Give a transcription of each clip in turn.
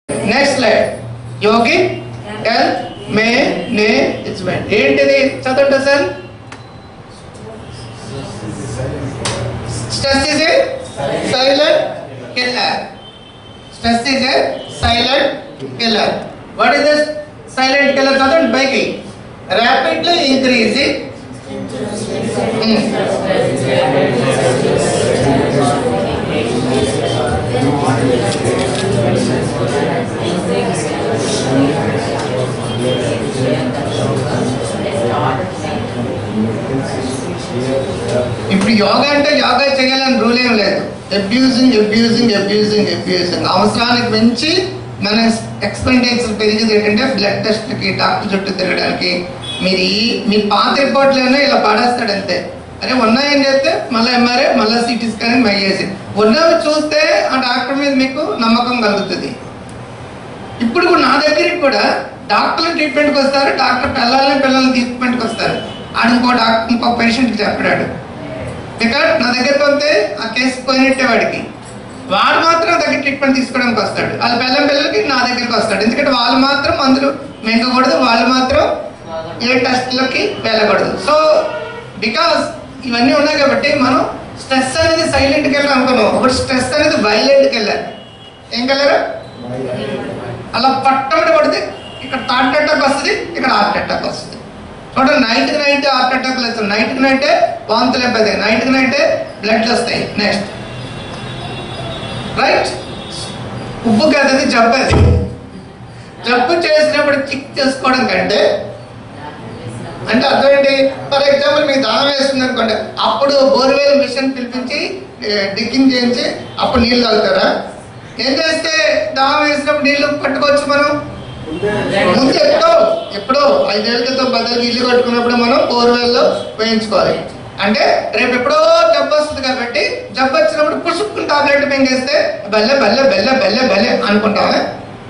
Next slide yogi health మే management ఏంటిది చదవండి sir stress is a silent killer stress is a silent killer what is this silent killer చదవండి పైకి rapidly increasing ఇప్పుడు యోగా అంటే యోగా చేయాలని రూల్ ఏం లేదు అబ్యూజింగ్ అబ్యూజింగ్ అబ్యూజింగ్ అబ్యూజింగ్ అవసరానికి మించి మన ఎక్స్పెండిచర్ పెరిగేది ఏంటంటే బ్లడ్ టెస్ట్కి డాక్టర్ చుట్టూ తిరగడానికి మీరు ఈ మీ పాత రిపోర్ట్లోనే ఇలా పడేస్తాడు అంతే అరే ఉన్నాయని చెప్తే మళ్ళీ ఎంఆర్ఐ మళ్ళీ సిటీ స్కాన్ మయ్యేసి ఉన్నవి చూస్తే ఆ డాక్టర్ మీద మీకు నమ్మకం కలుగుతుంది ఇప్పుడు కూడా నా దగ్గరికి కూడా డాక్టర్లు ట్రీట్మెంట్కి వస్తారు డాక్టర్ పిల్లల్ని పిల్లల్ని ట్రీట్మెంట్కి వస్తారు ఆడు ఇంకో డాక్టర్ ఇంకో పేషెంట్కి చెప్పడాడు బికాజ్ నా దగ్గరికి వస్తే ఆ కేసు పోయినట్టే వాడికి వాడు మాత్రం దగ్గర ట్రీట్మెంట్ తీసుకోవడానికి వస్తాడు వాళ్ళ పిల్లల పిల్లలకి నా దగ్గరికి వస్తాడు ఎందుకంటే వాళ్ళు మాత్రం మందులు మింగకూడదు వాళ్ళు మాత్రం ఏ టెస్ట్లకి వెళ్ళకూడదు సో బికాస్ ఇవన్నీ ఉన్నాయి కాబట్టి మనం స్ట్రెస్ అనేది సైలెంట్కి వెళ్ళాలి అనుకున్నాం ఇప్పుడు స్ట్రెస్ అనేది వైలెంట్కి వెళ్ళాలి ఏం వెళ్ళారు అలా పట్టమని పడితే ఇక్కడ థాట్ అటాక్ వస్తుంది ఇక్కడ హార్ట్ అటాక్ వస్తుంది చూడండి నైట్కి నైట్ హార్ట్ అటాక్ లేదు నైట్కి నైటే వాంతులు అయిపోతాయి నైట్కి నైటే బ్లడ్లు వస్తాయి నెక్స్ట్ రైట్ ఉప్పు కదది జబ్బు అది జబ్బు చేసినప్పుడు చిక్ చేసుకోవడం కంటే అంటే అర్థం ఏంటి ఫర్ ఎగ్జాంపుల్ మీకు దాహం వేస్తుంది అనుకోండి అప్పుడు బోర్వెల్ మిషన్ పిలిపించి డిగ్గింగ్ చేయించి అప్పుడు నీళ్ళు తాగుతారా ఏం చేస్తే దాహం వేసినప్పుడు నీళ్లు పట్టుకోవచ్చు మనం ముందు ఎప్పుడో ఎప్పుడో ఐదేళ్ల క్రితం పదేళ్ళకి ఇల్లు కట్టుకున్నప్పుడు మనం బోర్వెల్లో వేయించుకోవాలి అంటే రేపు ఎప్పుడో జబ్బు వస్తుంది కాబట్టి జబ్బు వచ్చినప్పుడు పుసుక్కుని టాబ్లెట్ మింగేస్తే బెల్లె బెల్లె బెల్లె బెల్లె బెల్లె అనుకుంటామే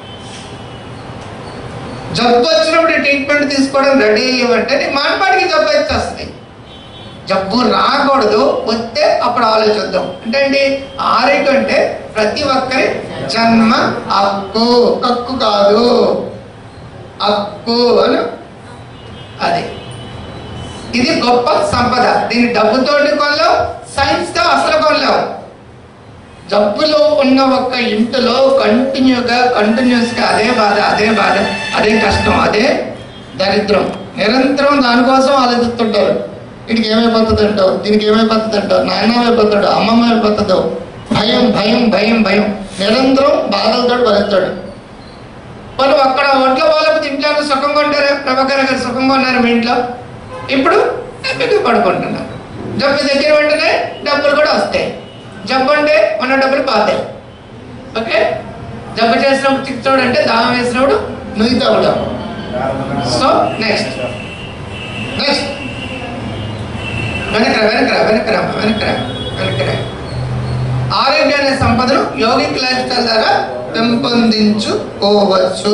జబ్బు వచ్చినప్పుడు ట్రీట్మెంట్ తీసుకోవడం రెడీ అయ్యమంటే నీ మానపాటికి జబ్బు వచ్చేస్తుంది జబ్బు రాకూడదు వస్తే అప్పుడు ఆలోచిద్దాం అంటే ఏంటి ఆరోగ్యం అంటే ప్రతి ఒక్కరి జన్మ హక్కు హక్కు కాదు హక్కు అని అది ఇది గొప్ప సంపద దీన్ని డబ్బుతోటి కొనలేవు సైన్స్ తో అసలు కొనలేవు జబ్బులో ఉన్న ఒక్క ఇంటిలో కంటిన్యూగా కంటిన్యూస్ గా అదే బాధ అదే బాధ అదే కష్టం అదే దరిద్రం నిరంతరం దానికోసం ఆలోచిస్తుంటారు వీడికి ఏమైపోతుంది అంటావు దీనికి ఏమైపోతుంది అంటావు నాయన అయిపోతాడు అమ్మమ్మ అయిపోతుందో భయం భయం భయం భయం నిరంతరం బాధలతో భరిస్తాడు వాళ్ళు అక్కడ ఒంట్లో వాళ్ళకి ఇంట్లో సుఖంగా ఉంటారు ప్రభాకర్ గారు సుఖంగా ఉన్నారు మీ ఇంట్లో ఇప్పుడు హ్యాపీగా పడుకుంటున్నారు జబ్బు దగ్గర వెంటనే డబ్బులు కూడా వస్తాయి జబ్బు అంటే ఉన్న డబ్బులు పోతాయి ఓకే జబ్బు చేసినప్పుడు చిక్చోడు అంటే దాహం వేసినప్పుడు నుయ్యి తవ్వడం సో నెక్స్ట్ నెక్స్ట్ వెనకరా వెనకరా వెనకరా వెనకరా వెనకరా ఆరోగ్య అనే సంపదను యోగిక్ లైఫ్ స్టైల్ ద్వారా పెంపొందించుకోవచ్చు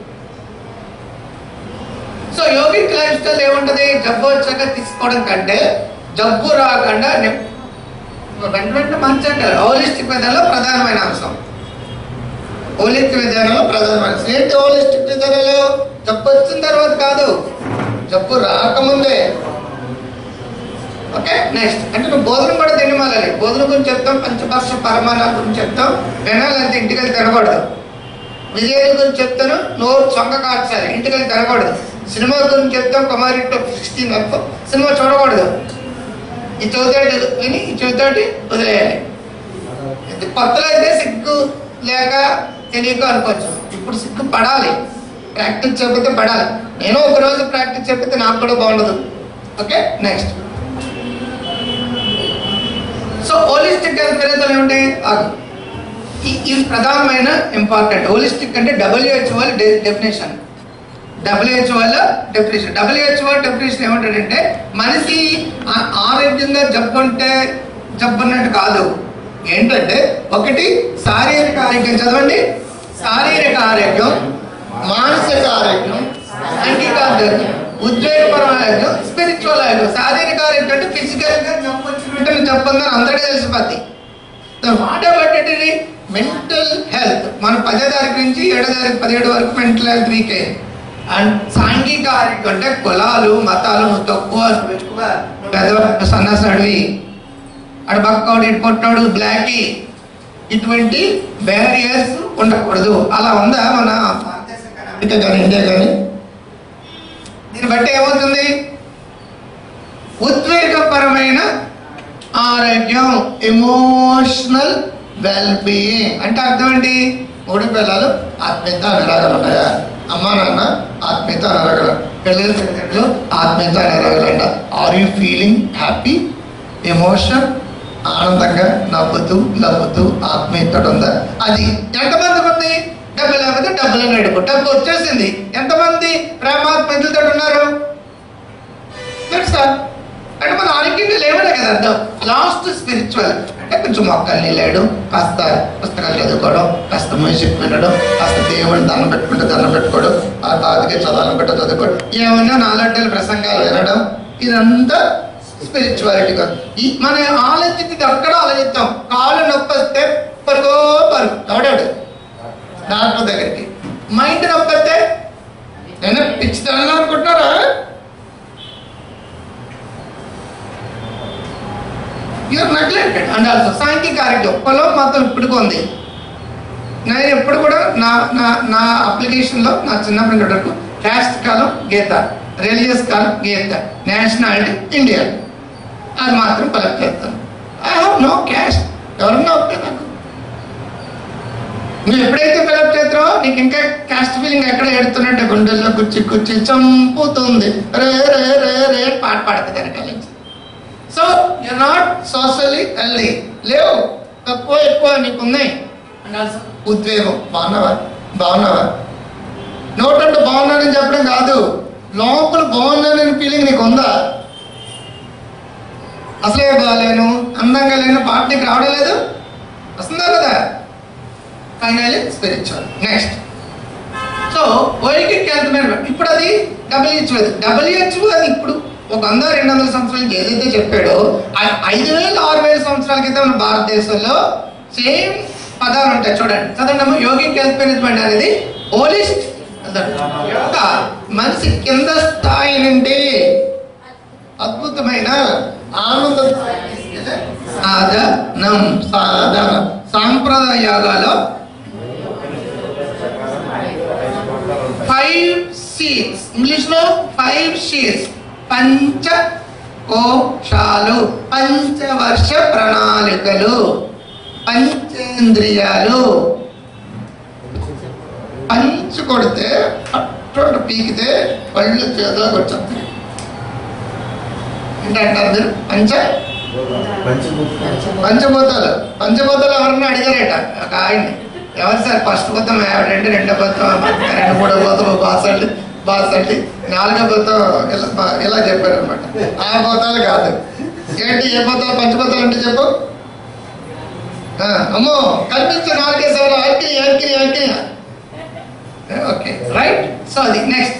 సో యోగిక్ లైఫ్ స్టైల్ ఏముంటది జబ్బు వచ్చాక తీసుకోవడం కంటే జబ్బు రాకుండా ని- వెంట వెంట మంచి అంటారు హోలిస్టిక్ విధానంలో ప్రధానమైన అంశం హోలిస్టిక్ విధానంలో ప్రధానమైన అంశం ఏంటి హోలిస్టిక్ విధానంలో జబ్బు వచ్చిన తర్వాత కాదు జబ్బు రాకముందే ఓకే నెక్స్ట్ అంటే నువ్వు భోజనం కూడా తినమాలి భోజనం గురించి చెప్తాం పంచపక్ష పరమాణాల గురించి చెప్తాం వినాలంటే ఇంటికి వెళ్ళి తినకూడదు విజయాల గురించి చెప్తాను నోరు చొంగ కాల్చాలి ఇంటికి వెళ్ళి తినకూడదు సినిమా గురించి చెప్తాం కుమారి సిక్స్టీన్ వరకు సినిమా చూడకూడదు ఈ చదువుతాడు విని ఈ చదువుతాడు వదిలేయాలి ఇది కొత్తలో అయితే సిగ్గు లేక తెలియక అనుకోవచ్చు ఇప్పుడు సిగ్గు పడాలి ప్రాక్టీస్ చెప్పితే పడాలి నేను ఒక రోజు ప్రాక్టీస్ చెప్పితే నాకు కూడా బాగుండదు okay next so holistic health వేరేతలు ఏముంటాయి ఆగు. ఈ- ఇది ప్రధానమైన ఇంపార్టెంట్ హోలిస్టిక్ అంటే డబ్ల్యూహెచ్ఓ డెఫినేషన్ డబ్ల్యూహెచ్ఓ వల్ల డెఫినేషన్ డబ్ల్యూహెచ్ఓ డెఫినేషన్ ఏమంటాడంటే మనిషి ఆ- ఆరోగ్యంగా జబ్బు అంటే జబ్బు అన్నట్టు కాదు ఏంటంటే ఒకటి శారీరక ఆరోగ్యం చదవండి శారీరక ఆరోగ్యం మానసిక ఆరోగ్యం సాంఘిక ఆరోగ్యం ఉద్వేగపరమైన ఆరోగ్యం స్పిరిచువల్ ఆరోగ్యం శారీరక ఆరోగ్యం అంటే ఫిజికల్ గా జబ్బు వచ్చినట్టు జబ్బు ఉందని అందరికీ తెలిసిపోద్ది వాట్ అబౌట్ ఇట్ ఇది మెంటల్ హెల్త్ మన పదో తారీఖు నుంచి ఏడో తారీఖు పదిహేడు వరకు మెంటల్ హెల్త్ వీక్ అయింది అండ్ సాంఘిక ఆరోగ్యం అంటే కులాలు మతాలు నువ్వు తక్కువ నువ్వు ఎక్కువ నువ్వు పెద్దవాడు నువ్వు సన్నాసుడివి అటు బక్కోడు ఇటు పొట్టాడు బ్లాక్ ఇటువంటి బ్యారియర్స్ ఉండకూడదు అలా ఉందా మన భారతదేశం కానీ అమెరికా కానీ ఇండియా కానీ దీన్ని బట్టి ఏమవుతుంది ఉద్వేగపరమైన ఆరోగ్యం ఎమోషనల్ వెల్ బీయింగ్ అంటే అర్థం ఏంటి మూడు పిల్లలు ఆత్మీయత అనురాగాలు ఉన్నాయా అమ్మా నాన్న ఆత్మీయత అనురాగాలు పిల్లలు తల్లిదండ్రులు ఆత్మీయత అనురాగాలంట are you feeling happy emotion ఆనందంగా నవ్వుతూ నవ్వుతూ ఆత్మీయత ఉందా అది ఎంతమందికి ఉంది డబ్బు లేకపోతే డబ్బులు నడుపు డబ్బు వచ్చేసింది ఎంతమంది ప్రేమాత్మీయతలతో ఉన్నారు తెలుసా అంటే మన ఆరోగ్యంగా లేవనే కదా అర్థం లాస్ట్ స్పిరిచువల్ అంటే కొంచెం మొక్కలు నీళ్ళేయడం కాస్త పుస్తకాలు చదువుకోవడం కాస్త మ్యూజిక్ వినడం కాస్త దేవుని దండం పెట్టుకుంటే దండం పెట్టుకోవడం ఆ తాతకి చదవాలని పెట్ట చదువుకోవడం ఏమైనా నాలుగు ప్రసంగాలు వినడం ఇదంతా స్పిరిచువాలిటీ కాదు ఈ మన ఆలోచించి అక్కడ ఆలోచిస్తాం కాళ్ళు నొప్పి వస్తే పరుగో పరుగు ఎవడాడు డాక్టర్ దగ్గరికి మైండ్ నొప్పి వస్తే నేను పిచ్చి అనుకుంటున్నారా యూఆర్ నెగ్లెక్టెడ్ అండ్ ఆల్సో సాంఘిక ఆరోగ్యం పొలం మాత్రం ఇప్పటికి ఉంది నేను ఎప్పుడు కూడా నా నా నా అప్లికేషన్లో నా చిన్నప్పటి వరకు క్యాస్ట్ కాలం గీత రిలీజియస్ కాలం గీత నేషనాలిటీ ఇండియా అది మాత్రం కలెక్ట్ చేస్తాను ఐ హావ్ నో క్యాస్ట్ ఎవరన్నా ఓకే నాకు నువ్వు ఎప్పుడైతే ఫిలప్ చేస్తావో నీకు ఇంకా క్యాస్ట్ ఫీలింగ్ ఎక్కడ ఎడుతున్నట్టే గుండెల్లో కుచ్చి కుచ్చి చంపుతుంది రే రే రే రే అని పాట పాడుతుంది వెనకాల నుంచి so you not socially healthy లేవు తక్కువ ఎక్కువ నీకు ఉన్నాయి అండ్ ఆల్సో ఉద్వేగం బాగున్నావా బాగున్నావా నోట్ అంటే బాగున్నానని చెప్పడం కాదు లోపల బాగున్నానని ఫీలింగ్ నీకు ఉందా అసలే బాగాలేను అందంగా లేను పాట నీకు రావడం లేదు వస్తుందా కదా final spiritual next so yogic health management ఇప్పుడు అది డబ్ల్యూహెచ్ఓ డబ్ల్యూహెచ్ఓ అది ఇప్పుడు ఒక వంద రెండు వందల సంవత్సరాల నుంచి ఏదైతే చెప్పాడో ఆ- ఐదు వేల ఆరు వేల సంవత్సరాల క్రితం మన భారతదేశంలో సేమ్ పదాలు ఉంటాయి చూడండి చదవండి యోగిక్ హెల్త్ మేనేజ్మెంట్ అనేది హోలిస్ట్ యోగా మనిషి కింద స్థాయి నుండి అద్భుతమైన ఆనంద సాధనం సాధన సాంప్రదాయ యోగాలో ఫైవ్ సీట్స్ ఇంగ్లీష్ లో ఫైవ్ షీట్స్ పంచ కోశాలు పంచవర్ష ప్రణాళికలు పంచేంద్రియాలు పంచు కొడితే అట్టు పీకితే పళ్ళు చేతిలోకి వచ్చేస్తాయి ఏంటంటారు మీరు పంచ పంచభూతాలు పంచభూతాలు ఎవరన్నా అడిగారట ఒక ఆయన్ని ఎవరు సార్ ఫస్ట్ భూతం ఆవిడంటే రెండో భూతం రెండు మూడో భూతం బాసండి బాసండి నాలుగో భూతం ఇలా బా- ఇలా చెప్పారు అనమాట ఆ భూతాలు కాదు ఏంటి ఏ భూతాలు పంచభూతాలు అంటే చెప్పు ఆ, అమ్మో కనిపించే నాలుగే సార్ ఆకిరి ఆకిరి ఆకిరి ఓకే రైట్ సో అది నెక్స్ట్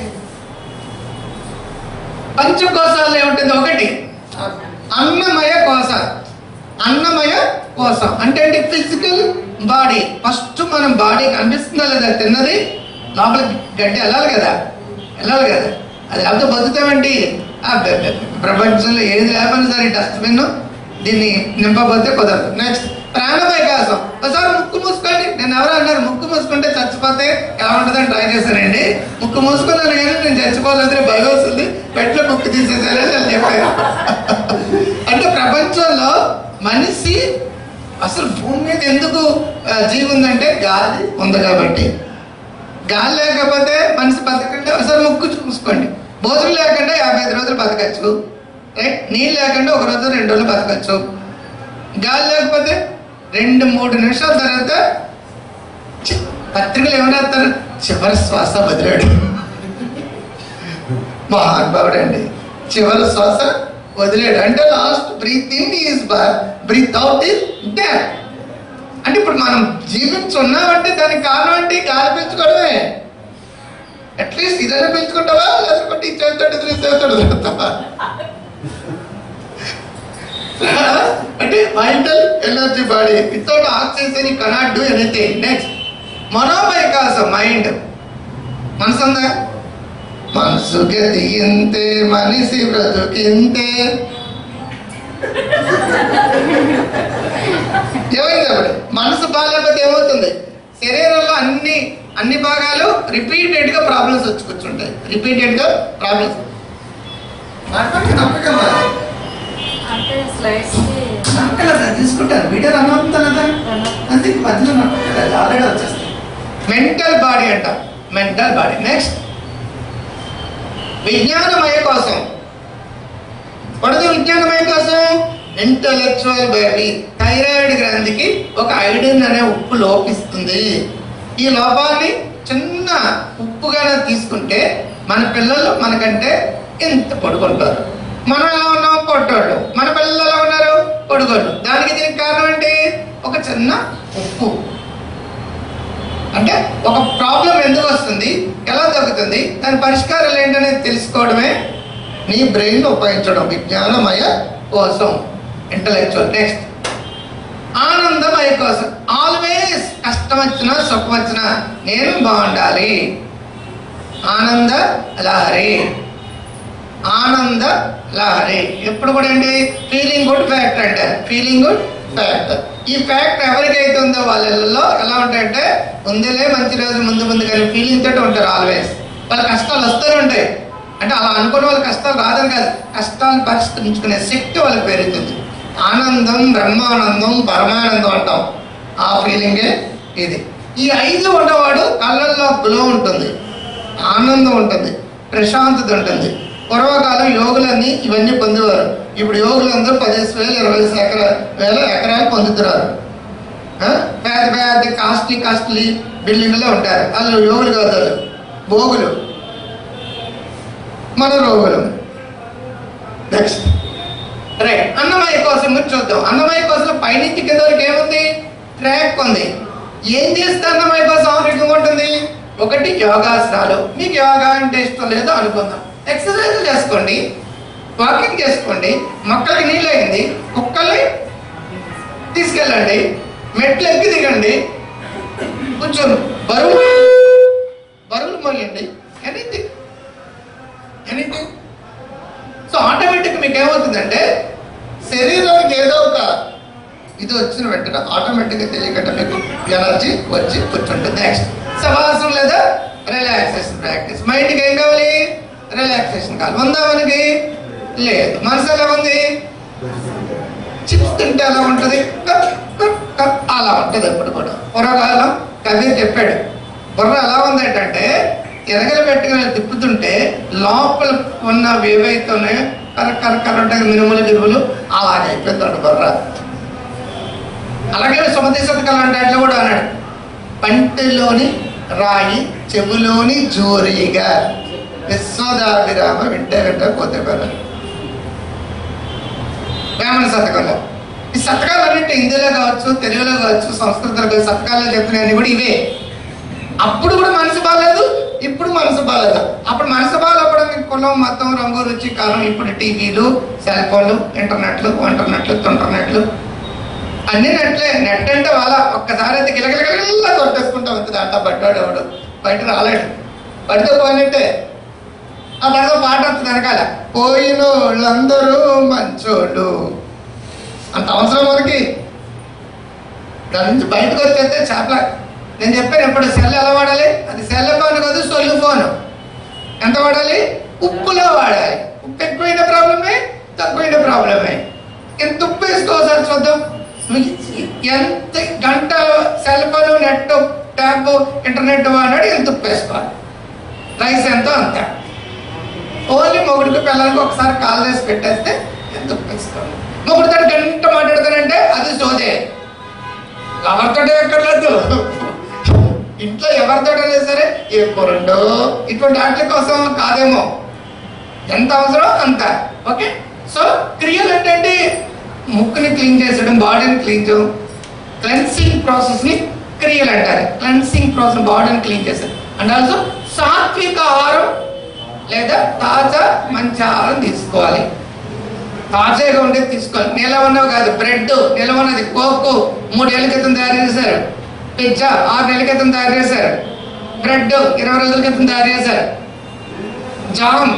పంచకోశాలు ఏముంటుంది ఒకటి అన్నమయ కోశ అన్నమయ కోశం అంటే ఏంటి ఫిజికల్ బాడీ ఫస్ట్ మనం బాడీ కనిపిస్తుందా లేదా తిన్నది లోపల గడ్డి వెళ్ళాలి కదా వెళ్ళాలి కదా అది లేకపోతే బతుకుతామండి ఆ బె- బె- ప్రపంచంలో ఏది లేకపోయినా సరే డస్ట్బిన్ దీన్ని నింపబోతే కుదరదు నెక్స్ట్ ప్రాణవికాసం ఒకసారి ముక్కు మూసుకోండి నేను ఎవరు అన్నారు ముక్కు మూసుకుంటే చచ్చిపోతే ఎలా ఉంటుందని ట్రై చేశానండి ముక్కు మూసుకున్నాను కానీ నేను చచ్చిపోలేదు భయం వస్తుంది పెట్లో ముక్కు తీసేసానని నేను చెప్పాను అంటే ప్రపంచంలో మనిషి అసలు భూమి మీద ఎందుకు ఆ, జీవి ఉందంటే గాలి ఉంది కాబట్టి గాలి లేకపోతే మనిషి బతకంటే ఒకసారి ముక్కు చూసుకోండి భోజనం లేకుండా యాభై ఐదు రోజులు బతకచ్చు రైట్ నీళ్ళు లేకుండా ఒక రోజు రెండు రోజులు బతకచ్చు గాలి లేకపోతే రెండు మూడు నిమిషాల తర్వాత చి- పత్రికలు ఏమైనా రాస్తారు చివరి శ్వాస వదిలాడు మహానుభావుడు అండి చివరి శ్వాస వదిలేడు అంటే last breath in is breath out is death అంటే ఇప్పుడు మనం జీవించున్నామంటే దానికి కారణం ఏంటి గాలి పీల్చుకోవడమే అట్లీస్ట్ ఇదైనా పీల్చుకుంటావా లేకపోతే ఈ చేస్తాడు ఇది చేస్తాడు తిడతావా అంటే mental energy body without oxygen ఈ కెనాట్ డూ ఎనీథింగ్ నెక్స్ట్ మనోబైకాసం మైండ్ మనసు ఉందా మనసు గతింతే మనిషి బ్రతుకింతే ఏమైంది అప్పుడు మనసు బాగాలేకపోతే ఏమవుతుంది శరీరంలో అన్ని అన్ని భాగాలు రిపీటెడ్ గా ప్రాబ్లమ్స్ వచ్చి కూర్చుంటాయి రిపీటెడ్ గా ప్రాబ్లమ్స్ అంటే స్లైడ్స్ తీసుకుంటారు వీడియో రన్ అవుతుంది కదా అంతే మధ్యలో నొక్కలేదు ఆల్రెడీ వచ్చేస్తాయి మెంటల్ బాడీ అంట మెంటల్ బాడీ నెక్స్ట్ విజ్ఞానమయ కోసం పడదు విజ్ఞానమయ కోసం ఇంటలెక్చువల్ బేబీ థైరాయిడ్ గ్రంథికి ఒక ఐడిన్ అనే ఉప్పు లోపిస్తుంది ఈ లోపాన్ని చిన్న ఉప్పుగానే తీసుకుంటే మన పిల్లలు మనకంటే ఇంత పొడుగుంటారు మనం ఎలా ఉన్నాం పొట్టోళ్ళు మన పిల్లలు ఎలా ఉన్నారు పొడుగోళ్ళు దానికి దీనికి కారణం ఏంటి ఒక చిన్న ఉప్పు అంటే ఒక ప్రాబ్లం ఎందుకు వస్తుంది ఎలా తగ్గుతుంది దాని పరిష్కారాలు ఏంటనేది తెలుసుకోవడమే నీ బ్రెయిన్ ఉపయోగించడం విజ్ఞానమయ కోసం ఇంటలెక్చువల్ నెక్స్ట్ ఆనందమయ కోసం ఆల్వేస్ కష్టం వచ్చినా సుఖం వచ్చినా నేను బాగుండాలి ఆనంద లహరి ఆనంద లహరి ఎప్పుడు కూడా ఏంటి ఫీలింగ్ గుడ్ ఫ్యాక్టర్ అంటారు ఫీలింగ్ గుడ్ ఫ్యాక్టర్ ఈ ఫ్యాక్టర్ ఎవరికైతే ఉందో వాళ్ళలో ఎలా ఉంటాయంటే ముందులే మంచి రోజు ముందు ముందు కానీ ఫీలింగ్ తోటి ఉంటారు ఆల్వేస్ వాళ్ళ కష్టాలు వస్తూనే ఉంటాయి అంటే అలా అనుకున్న వాళ్ళ కష్టాలు రాదని కాదు కష్టాలను పరిష్కరించుకునే శక్తి వాళ్ళకి పెరుగుతుంది ఆనందం బ్రహ్మానందం పరమానందం అంటాం ఆ ఫీలింగే ఇది ఈ ఐదు ఉన్నవాడు కళ్ళల్లో గ్లో ఉంటుంది ఆనందం ఉంటుంది ప్రశాంతత ఉంటుంది పూర్వకాలం యోగులన్నీ ఇవన్నీ పొందేవారు ఇప్పుడు యోగులందరూ పదిహేను వేలు ఇరవై ఎకరా వేల ఎకరాలు పొందుతున్నారు ఆ? పెద్ద పెద్ద కాస్ట్లీ కాస్ట్లీ బిల్డింగ్లో ఉంటారు వాళ్ళు యోగులు కాదు వాళ్ళు భోగులు మన రోగులు నెక్స్ట్ రైట్ అన్నమయ్య కోసం గురించి చూద్దాం అన్నమయ్య కోసం పైనుంచి కింద వరకు ఏముంది ట్రాక్ ఉంది ఏం చేస్తే అన్నమయ్య కోసం ఆరోగ్యంగా ఉంటుంది ఒకటి యోగాసనాలు మీకు యోగా అంటే ఇష్టం లేదో అనుకుందాం ఎక్సర్సైజ్ చేసుకోండి వాకింగ్ చేసుకోండి మొక్కలకి నీళ్ళు అయింది కుక్కల్ని తీసుకెళ్ళండి మెట్లు ఎక్కి దిగండి కూర్చొని బరువు బరువులు మోయండి ఎనీథింగ్ ఎనీథింగ్ సో ఆటోమేటిక్ మీకు ఏమవుతుందంటే శరీరానికి ఏదో ఒక ఇది వచ్చిన వెంటనే ఆటోమేటిక్గా తెలియకుండా మీకు ఎనర్జీ వచ్చి కూర్చుంటుంది నెక్స్ట్ శవాసనం లేదా రిలాక్సేషన్ ప్రాక్టీస్ మైండ్కి ఏం కావాలి రిలాక్సేషన్ కావాలి ఉందా మనకి లేదు మనసు ఎలా ఉంది చిప్స్ తింటే ఎలా ఉంటుంది కప్, కప్, కప్ అలా ఉంటుంది ఎప్పుడు కూడా పూర్వకాలం కబీర్ చెప్పాడు బుర్ర ఎలా ఉంది ఏంటంటే ఎరగలు పెట్టుకుని తిప్పుతుంటే లోపల ఉన్న ఏవైతే ఉన్నాయో కర్ర కర్ర కర్ర ఉంటాయి మినుములు గిరువులు అలాగే అయిపోతుంది బుర్ర అలాగే సుమతి శతకాలు అంటే అట్లా కూడా అన్నాడు పంటిలోని రాయి చెవులోని జోరీగా విశ్వదాభిరామ వింటే వింటే పోతే పేరు వేమన శతకంలో ఈ శతకాలు అన్నింటి హిందీలో కావచ్చు తెలుగులో కావచ్చు సంస్కృతంలో కావచ్చు శతకాల్లో చెప్పినవి కూడా ఇవే అప్పుడు కూడా మనసు బాగాలేదు ఇప్పుడు మనసు బాగాలేదు అప్పుడు మనసు బాగాలప్పుడు కులం మతం రంగు రుచి కాలం ఇప్పుడు టీవీలు సెల్ ఫోన్లు ఇంటర్నెట్లు ఇంటర్నెట్లు ఇంటర్నెట్లు అన్ని నెట్లే నెట్ అంటే వాళ్ళ ఒక్కసారి అయితే గిలగిలగిలా కొట్టేసుకుంటా ఉంటుంది అంట పడ్డాడు ఎవడు బయట రాలేడు పడితే పోయినట్టే ఆ తర్వాత పాట వస్తుంది వెనకాల పోయిన వాళ్ళందరూ మంచోళ్ళు అంత అవసరం మనకి దాని నుంచి బయటకు వచ్చేస్తే చేపల నేను చెప్పాను ఎప్పుడు సెల్ ఎలా వాడాలి అది సెల్ ఫోన్ కాదు సొల్లు ఫోన్ ఎంత వాడాలి ఉప్పులో వాడాలి ఉప్పు ఎక్కువైన ప్రాబ్లమే తక్కువైన ప్రాబ్లమే ఎంత ఉప్పు వేసుకోసారి చూద్దాం ఎంత గంట cell phone net tab internet వాడాడు ఎంత ఉప్పు వేసుకోవాలి రైస్ ఎంతో అంత ఓన్లీ మొగుడికి పిల్లలకి ఒకసారి కాల్ చేసి పెట్టేస్తే ఎంత ఉప్పు వేసుకోవాలి మొగుడితో గంట మాట్లాడతానంటే అది సోదే ఎవరితో ఎక్కర్లేదు ఇంట్లో ఎవరితోటైనా సరే ఏ కూరండో ఇటువంటి వాటి కోసం కాదేమో ఎంత అవసరం అంత ఓకే సో క్రియలు ఏంటంటే ముక్కుని క్లీన్ చేసడం బాడీని క్లీన్ చేయడం క్లెన్సింగ్ ప్రాసెస్ ని క్రియలు అంటారు క్లెన్సింగ్ ప్రాసెస్ బాడీని క్లీన్ చేసేది అండ్ ఆల్సో సాత్విక ఆహారం లేదా తాజా మంచి ఆహారం తీసుకోవాలి తాజాగా ఉండేది తీసుకోవాలి నిలవ ఉన్నవి కాదు బ్రెడ్ నిలవ ఉన్నది కోక్ మూడేళ్ల క్రితం తయారు చేశారు పిజ్జా ఆరు నెలల క్రితం తయారు చేశారు బ్రెడ్ ఇరవై రోజుల క్రితం తయారు చేశారు జామ్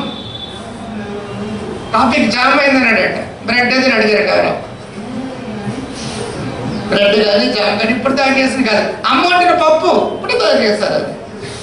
టాపిక్ జామ్ అయిందన్నాడట బ్రెడ్ అది అడిగారు కాదు బ్రెడ్ కానీ జామ్ కానీ ఇప్పుడు తయారు చేసింది కాదు అమ్మ వండిన పప్పు ఇప్పుడు తయారు చేస్తారు అది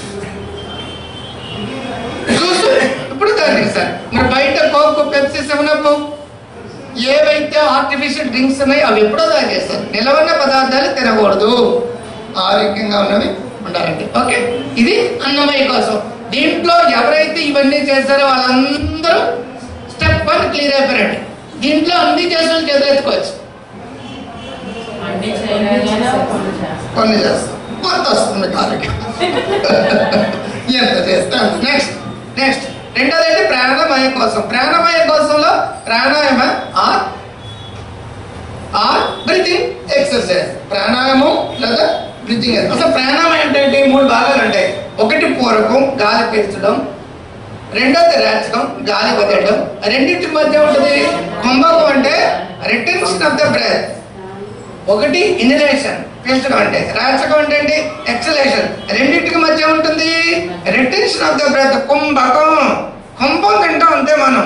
జ్యూస్ ఇప్పుడు తయారు చేస్తారు మరి బయట కోక్ పెప్సీ సెవెన్ అప్ ఏవైతే ఆర్టిఫిషియల్ డ్రింక్స్ ఉన్నాయో అవి ఎప్పుడో తయారు చేస్తారు నిలవన్న పదార్థాలు తినకూడదు ఆరోగ్యంగా ఉన్నవి ఉండాలండి ఓకే ఇది అన్నమయ్య కోసం దీంట్లో ఎవరైతే ఇవన్నీ చేశారో వాళ్ళందరూ స్టెప్ వన్ క్లియర్ అయిపోయారండి దీంట్లో అన్ని చేసిన చేతులెత్తుకోవచ్చు అన్ని చేయలేకపోయినా కొన్ని చేస్తాం. కొన్ని చేస్తాం కొంత వస్తుంది ఆరోగ్యం ఎంత చేస్తే అంత నెక్స్ట్ నెక్స్ట్ రెండోది ఏంటి ప్రాణమయ కోసం ప్రాణమయ కోసంలో pranayama or or breathing exercise ప్రాణాయామం లేదా బ్రీతింగ్ అసలు ప్రాణాయామం అంటే ఏంటి మూడు భాగాలు ఉంటాయి ఒకటి పూరకం గాలి పీల్చడం రెండోది రేచకం గాలి వదలడం రెండింటి మధ్య ఉంటుంది కుంభకం అంటే రిటెన్షన్ ఆఫ్ ద బ్రెత్ ఒకటి ఇన్హలేషన్ పీల్చడం అంటే రాచకం అంటే ఏంటి ఎక్సలేషన్ రెండింటికి మధ్య ఉంటుంది రిటెన్షన్ ఆఫ్ ద బ్రెత్ కుంభకం కుంభం తింటాం అంతే మనం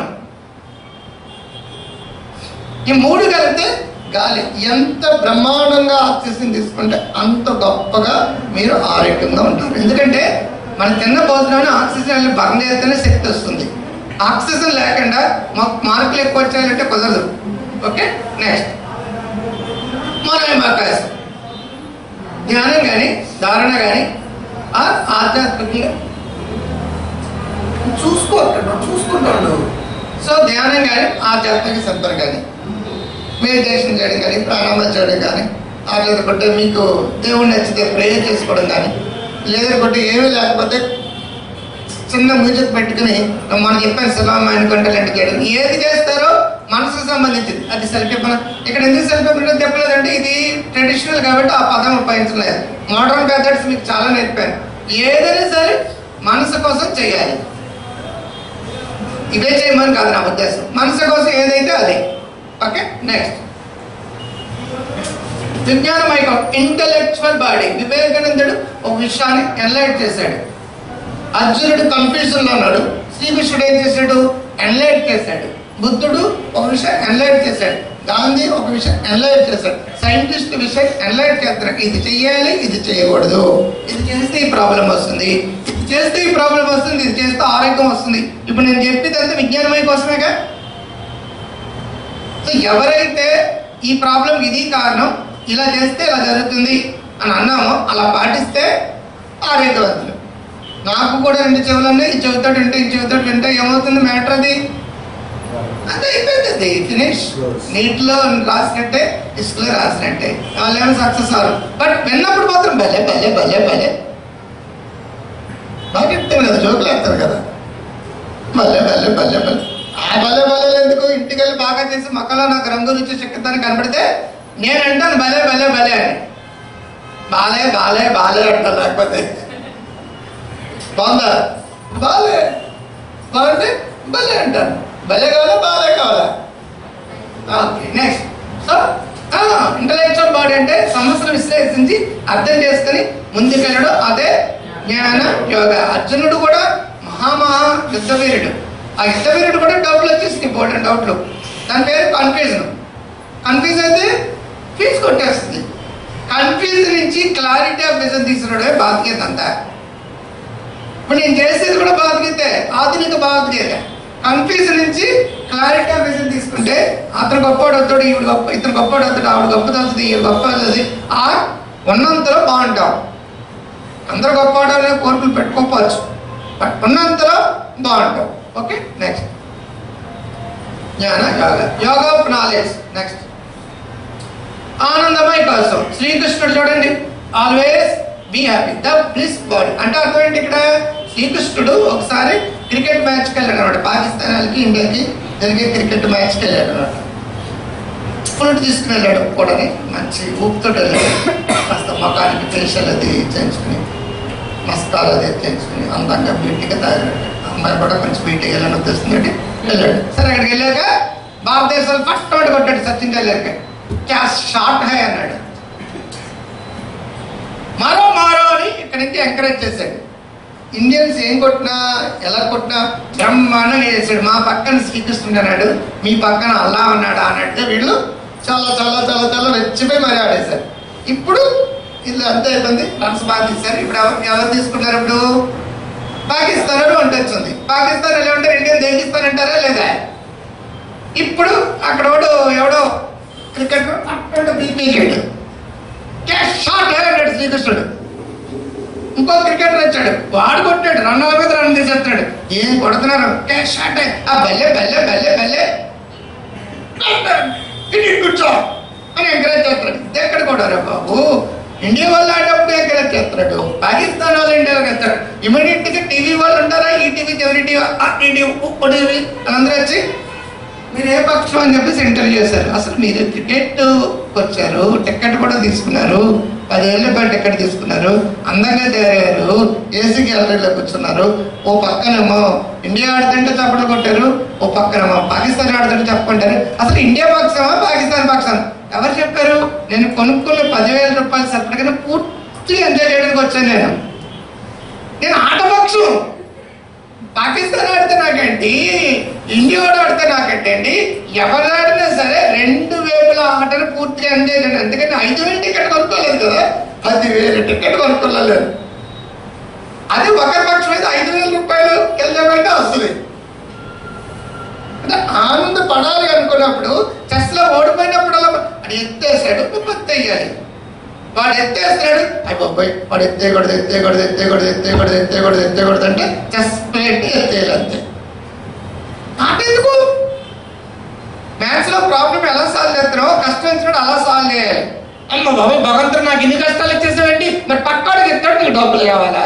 ఈ మూడు కలిపితే గాలి ఎంత బ్రహ్మాండంగా ఆక్సిజన్ తీసుకుంటే అంత గొప్పగా మీరు ఆరోగ్యంగా ఉంటారు ఎందుకంటే మనం తిన్న భోజనాన్ని ఆక్సిజన్ బర్న్ చేస్తేనే శక్తి వస్తుంది ఆక్సిజన్ లేకుండా మాకు మార్కులు ఎక్కువ వచ్చాయంటే కుదరదు ఓకే నెక్స్ట్ మనోయమాకాశం ధ్యానం కానీ ధారణ కానీ ఆధ్యాత్మికంగా చూసుకోవట్లేదు చూసుకుంటాడు సో ధ్యానం కానీ ఆధ్యాత్మిక సంపర్క కానీ మెడిటేషన్ చేయడం కానీ ప్రాణాయామం చేయడం కానీ ఆ లేదంటే మీకు దేవుడు నచ్చితే ప్రేయర్ చేసుకోవడం కానీ లేదంటే ఏమీ లేకపోతే చిన్న మ్యూజిక్ పెట్టుకుని మనం చెప్పాను శివం ఆయన కంటలు చేయడం ఏది చేస్తారో మనసుకు సంబంధించింది అది సెల్ఫీ పదం ఇక్కడ ఎందుకు సెల్ఫీ పదం చెప్పలేదంటే ఇది ట్రెడిషనల్ కాబట్టి ఆ పదం ఉపయోగించలేదు మోడర్న్ మెథడ్స్ మీకు చాలా నేర్పాను ఏదైనా సరే మనసు కోసం చేయాలి ఇదే చేయమని కాదు నా ఉద్దేశం మనసు కోసం ఏదైతే అది ఓకే నెక్స్ట్ విజ్ఞానమైకం ఇంటలెక్చువల్ బాడీ వివేకానందుడు ఒక విషయాన్ని ఎన్లైట్ చేశాడు అర్జునుడు కన్ఫ్యూజన్ లో ఉన్నాడు శ్రీకృష్ణుడు ఏం చేశాడు ఎన్లైట్ చేశాడు బుద్ధుడు ఒక విషయం ఎన్లైట్ చేశాడు గాంధీ ఒక విషయం ఎన్లైట్ చేశాడు సైంటిస్ట్ విషయం ఎన్లైట్ చేస్తారు ఇది చెయ్యాలి ఇది చేయకూడదు ఇది చేస్తే ఈ ప్రాబ్లం వస్తుంది ఇది చేస్తే ఈ ప్రాబ్లం వస్తుంది ఇది చేస్తే ఆరోగ్యం వస్తుంది ఇప్పుడు నేను చెప్పేదంతా విజ్ఞానమయ కోసమేగా సో ఎవరైతే ఈ ప్రాబ్లం ఇది కారణం ఇలా చేస్తే ఇలా జరుగుతుంది అని అన్నామో అలా పాటిస్తే ఆరోగ్యవంతులు నాకు కూడా రెండు చెవులు ఉన్నాయి ఈ చెవితోటి వింటే ఈ చెవితోటి వింటే ఏమవుతుంది మ్యాటర్ అది అది అయిపోయింది అది ఫినిష్ నీటిలో రాసినట్టే ఇసుకలో రాసినట్టే వాళ్ళేమో సక్సెస్ అవ్వరు బట్ విన్నప్పుడు మాత్రం భలే భలే భలే భలే బాగా చెప్తాను కదా జోకులు వేస్తారు కదా భలే భలే భలే భలే ఆ భలే భలే ఎందుకు ఇంటికి వెళ్ళి బాగా చేసి మొక్కలో నాకు రంగు రుచి చెక్కుతాను కనబడితే నేను అంటాను భలే భలే భలే అని బాలే బాలే బాలే అంటాను లేకపోతే బాగుందా బాలే బాగుంటే భలే అంటాను భలే కావాలా బాలే కావాలా okay next so intellectual body అంటే సమస్యలు విశ్లేషించి అర్థం చేసుకుని ముందుకెళ్ళడం అదే జ్ఞాన యోగ అర్జునుడు కూడా మహామహా యుద్ధవీరుడు ఆ యుద్ధవీరుడు కూడా డౌట్లు వచ్చేసి ఇంపార్టెంట్ డౌట్లు దాని పేరు కన్ఫ్యూజన్ కన్ఫ్యూజ్ అయితే ఫీజు కొట్టేస్తుంది కన్ఫ్యూజ్ నుంచి క్లారిటీ ఆఫ్ విజన్ తీసుకురావడమే బాధ్యత అంతా ఇప్పుడు నేను చేసేది కూడా భగవద్గీతే ఆధునిక భగవద్గీత కన్ఫ్యూజ్ నుంచి క్లారిటీ ఆఫ్ విజన్ తీసుకుంటే అతను గొప్పవాడు వస్తాడు ఈవిడ గొప్ప ఇతను గొప్పవాడు వస్తాడు ఆవిడ గొప్పది వస్తుంది ఈవిడ గొప్ప వస్తుంది ఆ ఉన్నంతలో బాగుంటాం అందరూ గొప్పవాడు అనే కోరికలు పెట్టుకోకపోవచ్చు బట్ ఉన్నంతలో బాగుంటాం ఓకే నెక్స్ట్ జ్ఞాన yoga yoga of knowledge next ఆనందమయ కోసం శ్రీకృష్ణుడు చూడండి always be happy the bliss body అంటే అర్థం ఏంటి ఇక్కడ శ్రీకృష్ణుడు ఒకసారి క్రికెట్ మ్యాచ్కి వెళ్ళాడు అనమాట పాకిస్తాన్ వాళ్ళకి ఇండియాకి జరిగే క్రికెట్ మ్యాచ్కి వెళ్ళాడు అనమాట ఫ్రూట్ తీసుకుని వెళ్ళాడు కూడా మంచి ఊపుతో వెళ్ళాడు కాస్త మొఖానికి ఫేషియల్ అది చేయించుకుని మస్కార్ అది చేయించుకుని అందంగా బ్యూటీగా తయారయ్యాడు అమ్మాయి కూడా కొంచెం బ్యూటీ వెళ్ళాలని ఉద్దేశంతో వెళ్ళాడు సరే అక్కడికి వెళ్ళాక భారతదేశంలో ఫస్ట్ ఒకటి కొట్టాడు సచిన్ టైలర్కి క్యా షార్ట్ హై అన్నాడు మరో మారో అని ఇక్కడి నుంచి ఎంకరేజ్ చేశాడు ఇండియన్స్ ఏం కొట్టినా ఎలా కొట్టినా బ్రహ్మాండంగా చేశాడు మా పక్కన శ్రీకృష్ణుడు అన్నాడు మీ పక్కన అల్లా ఉన్నాడు అన్నట్టు వీళ్ళు చాలా చాలా చాలా చాలా రెచ్చిపోయి మరి ఆడేశారు ఇప్పుడు ఇది అంతే అయిపోయింది రన్స్ బాగా తీశారు ఇప్పుడు ఎవరు ఎవరు తీసుకున్నారు ఇప్పుడు పాకిస్తాన్ అని వంట వచ్చింది పాకిస్తాన్ ఎలా ఉంటారు ఇండియా దేకిస్తానంటారా లేదా ఇప్పుడు అక్కడ ఎవడో ఎవడో క్రికెట్ అక్కడ బీపీకేడు క్యాష్ షాట్ అన్నాడు శ్రీకృష్ణుడు ఇంకో క్రికెటర్ వచ్చాడు వాడు కొట్టాడు రన్నుల మీద రన్ తీసేస్తాడు ఏం కొడుతున్నారు క్యాష్ షాట్ ఆ బల్లె బల్లె బల్లె బల్లె ఇటు కూర్చో అని ఎంకరేజ్ చేస్తాడు ఇది ఎక్కడ కొడారు బాబు ఇండియా వాళ్ళు ఆడేటప్పుడు ఎంకరేజ్ చేస్తాడు పాకిస్తాన్ వాళ్ళు ఇండియా చేస్తాడు ఇమీడియట్ గా టీవీ వాళ్ళు ఉంటారా ఈ టీవీ ఎవరి టీవీ ఆ టీవీ ఓ టీవీ అందరూ వచ్చి మీరు ఏ పక్షం అని చెప్పేసి ఇంటర్వ్యూ చేశారు అసలు మీరు క్రికెట్ వచ్చారు టికెట్ కూడా తీసుకున్నారు పదేళ్ళ పాటు టికెట్ తీసుకున్నారు అందంగా తయారయ్యారు ఏసీ గ్యాలరీలో కూర్చున్నారు ఓ పక్కనేమో ఇండియా ఆడుతుంటే చప్పట్లు కొట్టారు ఓ పక్కనేమో పాకిస్తాన్ ఆడుతుంటే చెప్పుకుంటారు అసలు ఇండియా పక్షమా పాకిస్తాన్ పక్షం ఎవరు చెప్పారు నేను కొనుక్కున్న పదివేల రూపాయలు సపరేట్గా పూర్తి ఎంజాయ్ చేయడానికి వచ్చాను నేను నేను ఆట పక్షం పాకిస్తాన్ ఆడితే నాకేంటి ఇండియా వాడు ఆడితే నాకేంటి అండి ఎవరు ఆడినా సరే రెండు వేల ఆటను పూర్తిగా ఎంజాయ్ చేయను ఎందుకంటే ఐదు వేలు టికెట్ కొనుక్కోలేదు కదా పదివేలు టికెట్ కొనుక్కోలేదు అది ఒకరి పక్షం అయితే ఐదు వేల రూపాయలు వెళ్ళామంటే వస్తుంది అంటే ఆనంద పడాలి అనుకున్నప్పుడు చెస్ లో ఓడిపోయినప్పుడు అలా అది ఎత్తేసాడు నువ్వు ఎత్తేయాలి వాడు ఎత్తేస్తాడు అయ్యి బాబాయ్ వాడు ఎత్తేయకూడదు ఎత్తేయకూడదు ఎత్తేయకూడదు ఎత్తేయకూడదు ఎత్తేయకూడదు ఎత్తేయకూడదు అంటే చెస్ ప్లేట్ ఎత్తేయాలి అంతే ఆట ఎందుకు మ్యాథ్స్ లో ప్రాబ్లం ఎలా సాల్వ్ చేస్తున్నావు కష్టం వచ్చినప్పుడు అలా సాల్వ్ చేయాలి అమ్మ బాబాయ్ భగవంతుడు నాకు ఇన్ని కష్టాలు ఇచ్చేసాడండి మరి పక్కోడికి ఎత్తాడు నీకు డబ్బులు కావాలా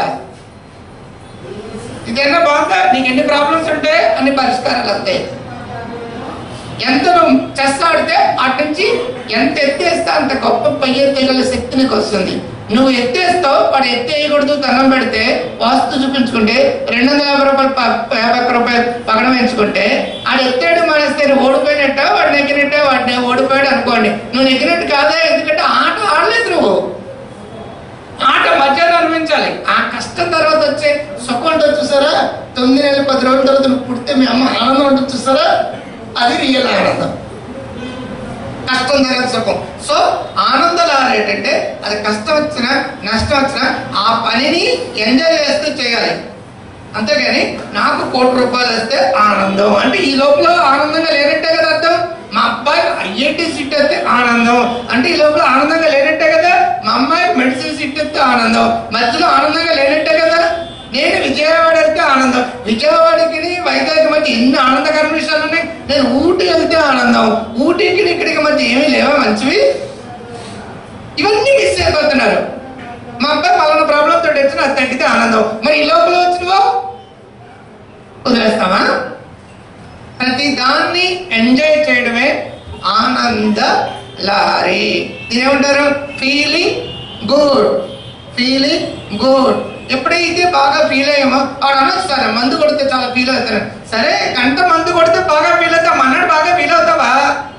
ఇదైనా బాగుందా నీకు ఎన్ని ప్రాబ్లమ్స్ ఉంటే అన్ని పరిష్కారాలు వస్తాయి ఎంత నువ్వు చెస్ ఆడితే అటు నుంచి ఎంత ఎత్తేస్తే అంత గొప్ప పై ఎత్తేయగల శక్తి నీకు వస్తుంది నువ్వు ఎత్తేస్తావు వాడు ఎత్తేయకూడదు దండం పెడితే వాస్తు చూపించుకుంటే రెండు వందల యాభై రూపాయలు ప- యాభై ఒక్క రూపాయలు పగడం ఎంచుకుంటే ఆడు ఎత్తేయడం మానేస్తే నువ్వు ఓడిపోయినట్ట వాడు నెగ్గినట్టే వాడిని ఓడిపోయాడు అనుకోండి నువ్వు నెగ్గినట్టు కాదే ఎందుకంటే ఆట ఆడలేదు నువ్వు ఆట మధ్యలో అనిపించాలి ఆ కష్టం తర్వాత వచ్చే సుఖం ఉంటుంది చూసారా తొమ్మిది నెలలు పది రోజుల తర్వాత నువ్వు పుడితే మీ అమ్మ ఆనందం ఉంటుంది చూసారా అది రియల్ ఆనందం కష్టం తర్వాత సుఖం సో ఆనందలాలు ఏంటంటే అది కష్టం వచ్చినా నష్టం వచ్చినా ఆ పనిని ఎంజాయ్ చేస్తూ చేయాలి అంతేగాని నాకు కోటి రూపాయలు వస్తే ఆనందం అంటే ఈ లోపల ఆనందంగా లేనట్టే కదా అర్థం మా అబ్బాయి ఐఐటి సీట్ వస్తే ఆనందం అంటే ఈ లోపల ఆనందంగా లేనట్టే కదా మా అమ్మాయి మెడిసిన్ సీట్ వస్తే ఆనందం మధ్యలో ఆనందంగా లేనట్టే కదా నేను విజయవాడ వెళ్తే ఆనందం విజయవాడకి వైజాగ్ మధ్య ఎన్ని ఆనందకరమైన విషయాలు ఉన్నాయి నేను ఊటీ వెళ్తే ఆనందం ఊటీకి ఇక్కడికి మధ్య ఏమీ లేవా మంచివి ఇవన్నీ మిస్ అయిపోతున్నారు మా అబ్బాయి పలానా ప్రాబ్లం తోటి వచ్చిన అది తగ్గితే ఆనందం మరి ఈ లోపల వచ్చినవో వదిలేస్తావా ప్రతి దాన్ని ఎంజాయ్ చేయడమే ఆనంద లారీ దీని ఏమంటారు ఫీలింగ్ గుడ్ ఫీలింగ్ గుడ్ ఎప్పుడైతే బాగా ఫీల్ అయ్యామో వాడు అనొస్తాను మందు కొడితే చాలా ఫీల్ అవుతాను సరే గంట మందు కొడితే బాగా ఫీల్ అవుతా మన్నాడు బాగా ఫీల్ అవుతావా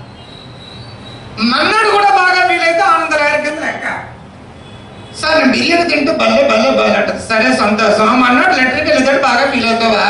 మన్నాడు కూడా బాగా ఫీల్ అయితే ఆనందలారీ కింద లెక్క సార్ నేను బిర్యానీ తింటూ భలే భలే భలే అంటది సరే సంతోషం అన్నాడు లెటర్కి వెళ్ళేదాడు బాగా ఫీల్ అవుతావా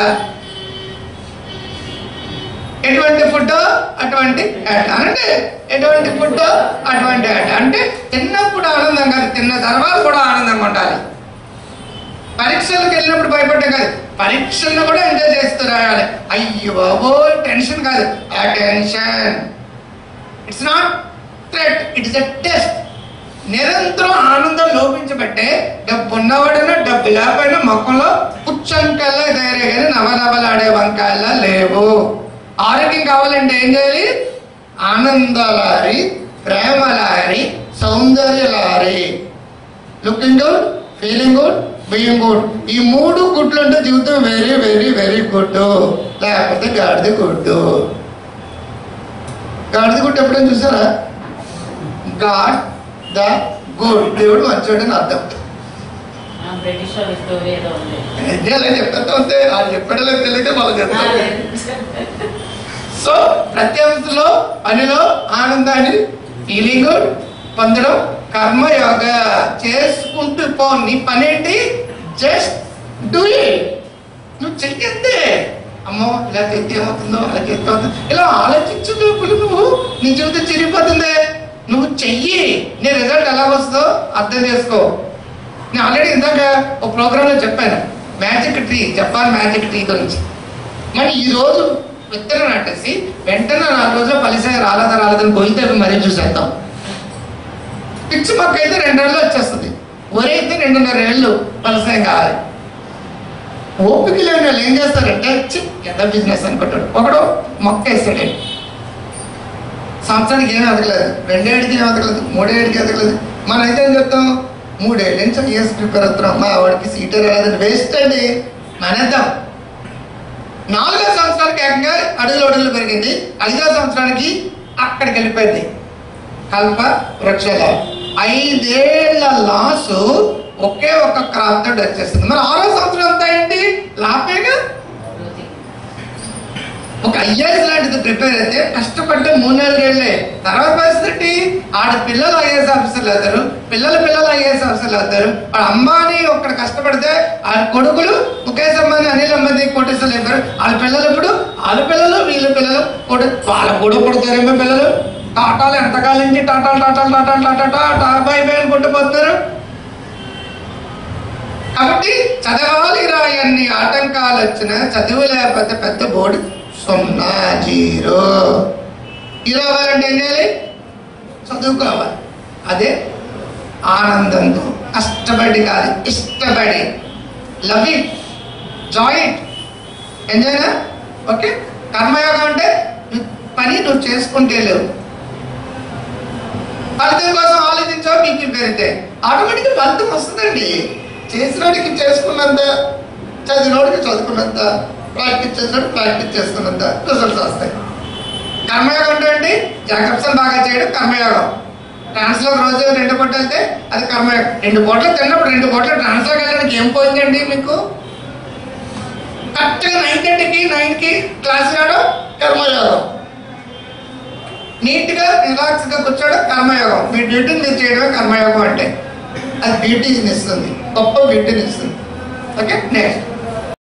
ఎటువంటి ఫుడ్ అటువంటి యాట అంటే ఎటువంటి ఫుడ్ అటువంటి యాట అంటే తిన్నప్పుడు ఆనందం కాదు తిన్న తర్వాత కూడా ఆనందంగా ఉండాలి పరీక్షలకు వెళ్ళినప్పుడు భయపడ్డా కాదు పరీక్షలను కూడా ఎంజాయ్ చేస్తూ రాయాలి అయ్యో బాబో టెన్షన్ కాదు attention it's not threat it's a test నిరంతరం ఆనందం లోపించబట్టే డబ్బు ఉన్నవాడైనా డబ్బు లేకపోయినా మొక్కలో పుచ్చంకాయలా తయారే కానీ నవనవలాడే వంకాయలా లేవు ఆరోగ్యం కావాలంటే ఏం చేయాలి ఆనందలారి ప్రేమలారి సౌందర్యలారి looking good feeling good being good ఈ మూడు గుడ్లు అంటే జీవితం వెరీ వెరీ వెరీ గుడ్ లేకపోతే గాడిద గుడ్డు గాడిద గుడ్డు ఎప్పుడైనా చూసారా గాడ్ ద గుడ్ దేవుడు మంచోడు అని అర్థం ఆ బ్రిటిష్ వాళ్ళ స్టోరీ ఏదో ఉంది అలా చెప్తా ఉంటే వాళ్ళు చెప్పాడో తెలియదు వాళ్ళు చెప్తారు సో ప్రతి అంశంలో పనిలో ఆనందాన్ని ఫీలింగ్ పొందడం కర్మయోగ చేసుకుంటూ పో నీ పని ఏంటి జస్ట్ డూ ఇట్ నువ్వు చెయ్యద్దే అమ్మో ఇలా చెప్తే ఏమవుతుందో అలా చెప్తే అవుతుందో ఇలా ఆలోచించు లోపల నువ్వు నీ జీవితం చిరిగిపోతుంది నువ్వు చెయ్యి నీ రిజల్ట్ ఎలా వస్తుందో అర్థం చేసుకో నేను ఆల్రెడీ ఇందాక ఒక ప్రోగ్రాంలో చెప్పాను magic tree Japan magic tree గురించి మరి ఈ రోజు విత్తనం నాటేసి వెంటనే నాలుగు రోజులు పలిసే రాలేదా రాలేదని గొయ్యితే మరీ చూసేద్దాం పిచ్చి మొక్క అయితే రెండు నెలలు వచ్చేస్తుంది వరి అయితే రెండున్నర ఏళ్ళు పలసాయం కావాలి ఓపిక లేని వాళ్ళు ఏం చేస్తారంటే చి ఎంత బిజినెస్ అనుకుంటాడు ఒకడు మొక్క వేస్తాడు సంవత్సరానికి ఏం ఎదగలేదు రెండేళ్ళకి ఏం ఎదగలేదు మూడేళ్ళకి ఎదగలేదు మనం అయితే ఏం చెప్తాం మూడేళ్ళ నుంచి ఐఎస్ ప్రిపేర్ అవుతున్నాం మా వాడికి సీట్ రాలేదని వేస్ట్ అండి మానేద్దాం నాలుగో సంవత్సరానికి ఏకంగా అడుగులు అడుగులు పెరిగింది ఐదో సంవత్సరానికి అక్కడికి వెళ్ళిపోయింది కల్ప వృక్షాల ఐదేళ్ల లాసు ఒకే ఒక క్రాప్ తోటి వచ్చేస్తుంది మరి ఆరో సంవత్సరం అంతా ఏంటి లాభేగా వృద్ధి. ఒక ఐఏఎస్ లాంటిది ప్రిపేర్ అయితే కష్టపడ్డ మూడు నాలుగేళ్లే తర్వాత పరిస్థితి ఆడ పిల్లలు ఐఏఎస్ ఆఫీసర్లు అవుతారు పిల్లల పిల్లలు ఐఏఎస్ ఆఫీసర్లు అవుతారు వాళ్ళ అమ్మాని ఒక్కడ కష్టపడితే వాళ్ళ కొడుకులు ముఖేష్ అంబానీ అనిల్ అంబానీ కోటేశ్వర్లు అయిపోయారు వాళ్ళ పిల్లలు ఇప్పుడు వాళ్ళ పిల్లలు వీళ్ళ పిల్లలు కొడు వాళ్ళ కూడా పుడతారేమో పిల్లలు టాటాలు ఎంతకాలం నుంచి టాటాలు టాటాలు టాటాలు టాటా టాటా బాయ్ బాయ్ అని కొట్టుపోతున్నారు కాబట్టి చదవాలి రా అన్ని ఆటంకాలు వచ్చిన చదువు లేకపోతే పెద్ద బోర్డు సున్నా జీరో హీరో అవ్వాలంటే ఏం చేయాలి చదువుకోవాలి అదే ఆనందంతో కష్టపడి కాదు ఇష్టపడి లవ్ ఇట్ జాయ్ ఇట్ ఎంజాయ్నా ఓకే కర్మయోగం అంటే నీ పని నువ్వు చేసుకుంటే లేవు ఫలితం కోసం ఆలోచించావు మీకు పెరిగితే ఆటోమేటిక్గా ఫలితం వస్తుందండి చేసినోడికి చేసుకున్నంత చదివినోడికి చదువుకున్నంత ప్రాక్టీస్ చేసినోడు ప్రాక్టీస్ చేసుకున్నంత రిజల్ట్స్ వస్తాయి కర్మయోగం అంటే ఏంటి జాగ్రత్తలు బాగా చేయడం కర్మయోగం ట్రాన్స్లో రోజు రెండు పూటలు వెళ్తే అది కర్మయోగం రెండు పూటలు తిన్నప్పుడు రెండు పూటలు ట్రాన్స్లోకి వెళ్ళడానికి ఏం పోయిందండి మీకు కరెక్ట్గా నైన్ థర్టీకి నైన్కి క్లాస్ రావడం కర్మయోగం నీట్గా రిలాక్స్గా కూర్చోవడం కర్మయోగం మీ డ్యూటీని మీరు చేయడమే కర్మయోగం అంటే అది బ్యూటీని ఇస్తుంది గొప్ప బ్యూటీని ఇస్తుంది ఓకే నెక్స్ట్